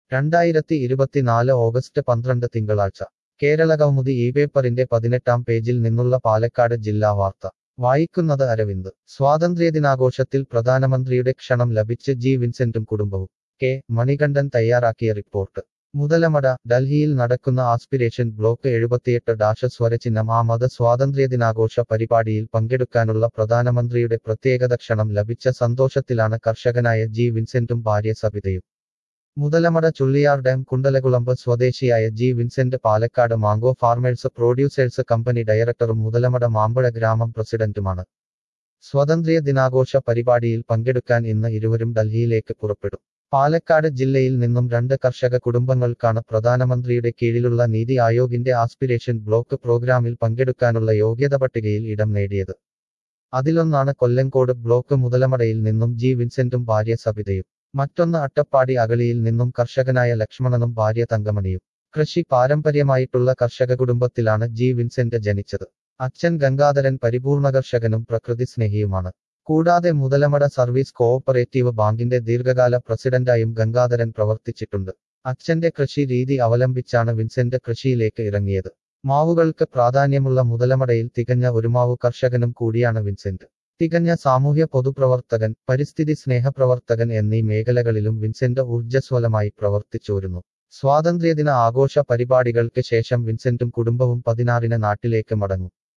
രണ്ടായിരത്തി ഇരുപത്തിനാല് ഓഗസ്റ്റ് പന്ത്രണ്ട് തിങ്കളാഴ്ച കേരള കൗമുദി ഈ പേപ്പറിന്റെ പതിനെട്ടാം പേജിൽ നിന്നുള്ള പാലക്കാട് ജില്ലാ വാർത്ത വായിക്കുന്നത് അരവിന്ദ് സ്വാതന്ത്ര്യദിനാഘോഷത്തിൽ പ്രധാനമന്ത്രിയുടെ ക്ഷണം ലഭിച്ച് ജി വിൻസെന്റും കുടുംബവും കെ മണികണ്ഠൻ തയ്യാറാക്കിയ റിപ്പോർട്ട് മുതലമട ഡൽഹിയിൽ നടക്കുന്ന ആസ്പിരേഷൻ ബ്ലോക്ക് എഴുപത്തിയെട്ട് ഡാഷ സ്വരചിഹ്നം ആ മത സ്വാതന്ത്ര്യദിനാഘോഷ പരിപാടിയിൽ പങ്കെടുക്കാനുള്ള പ്രധാനമന്ത്രിയുടെ പ്രത്യേകത ക്ഷണം ലഭിച്ച സന്തോഷത്തിലാണ് കർഷകനായ ജി വിൻസെന്റും ഭാര്യ സബിതയും മുതലമട ചുള്ളിയാർ ഡാം കുണ്ടലകുളമ്പ് സ്വദേശിയായ G Vincent Palakkad mango farmers producers company ഡയറക്ടറും മുതലമട മാമ്പഴ ഗ്രാമം പ്രസിഡന്റുമാണ് സ്വാതന്ത്ര്യ ദിനാഘോഷ പരിപാടിയിൽ പങ്കെടുക്കാൻ ഇന്ന് ഇരുവരും ഡൽഹിയിലേക്ക് പുറപ്പെടും പാലക്കാട് ജില്ലയിൽ നിന്നും രണ്ട് കർഷക കുടുംബങ്ങൾക്കാണ് പ്രധാനമന്ത്രിയുടെ കീഴിലുള്ള നീതി ആയോഗിന്റെ ആസ്പിരേഷൻ ബ്ലോക്ക് പ്രോഗ്രാമിൽ പങ്കെടുക്കാനുള്ള യോഗ്യത പട്ടികയിൽ ഇടം നേടിയത് അതിലൊന്നാണ് കൊല്ലങ്കോട് ബ്ലോക്ക് മുതലമടയിൽ നിന്നും ജി വിൻസെന്റും ഭാര്യ സബിതയും മറ്റൊന്ന് അട്ടപ്പാടി അഗളിയിൽ നിന്നും കർഷകനായ ലക്ഷ്മണനും ഭാര്യ തങ്കമണിയും കൃഷി പാരമ്പര്യമായിട്ടുള്ള കർഷക കുടുംബത്തിലാണ് ജി വിൻസെന്റ് ജനിച്ചത് അച്ഛൻ ഗംഗാധരൻ പരിപൂർണ കർഷകനും പ്രകൃതി സ്നേഹിയുമാണ് കൂടാതെ മുതലമട സർവീസ് കോഓപ്പറേറ്റീവ് ബാങ്കിന്റെ ദീർഘകാല പ്രസിഡന്റായും ഗംഗാധരൻ പ്രവർത്തിച്ചിട്ടുണ്ട് അച്ഛന്റെ കൃഷി രീതി അവലംബിച്ചാണ് വിൻസെന്റ് കൃഷിയിലേക്ക് ഇറങ്ങിയത് മാവുകൾക്ക് പ്രാധാന്യമുള്ള മുതലമടയിൽ തികഞ്ഞ ഒരു മാവു കർഷകനും കൂടിയാണ് വിൻസെന്റ് തികഞ്ഞ സാമൂഹ്യ പൊതുപ്രവർത്തകൻ പരിസ്ഥിതി സ്നേഹപ്രവർത്തകൻ എന്നീ മേഖലകളിലും വിൻസെന്റ് ഊർജ്ജസ്വലമായി പ്രവർത്തിച്ചോരുന്നു സ്വാതന്ത്ര്യദിന ആഘോഷ പരിപാടികൾക്ക് ശേഷം വിൻസെന്റും കുടുംബവും പതിനാറിന് നാട്ടിലേക്ക് മടങ്ങും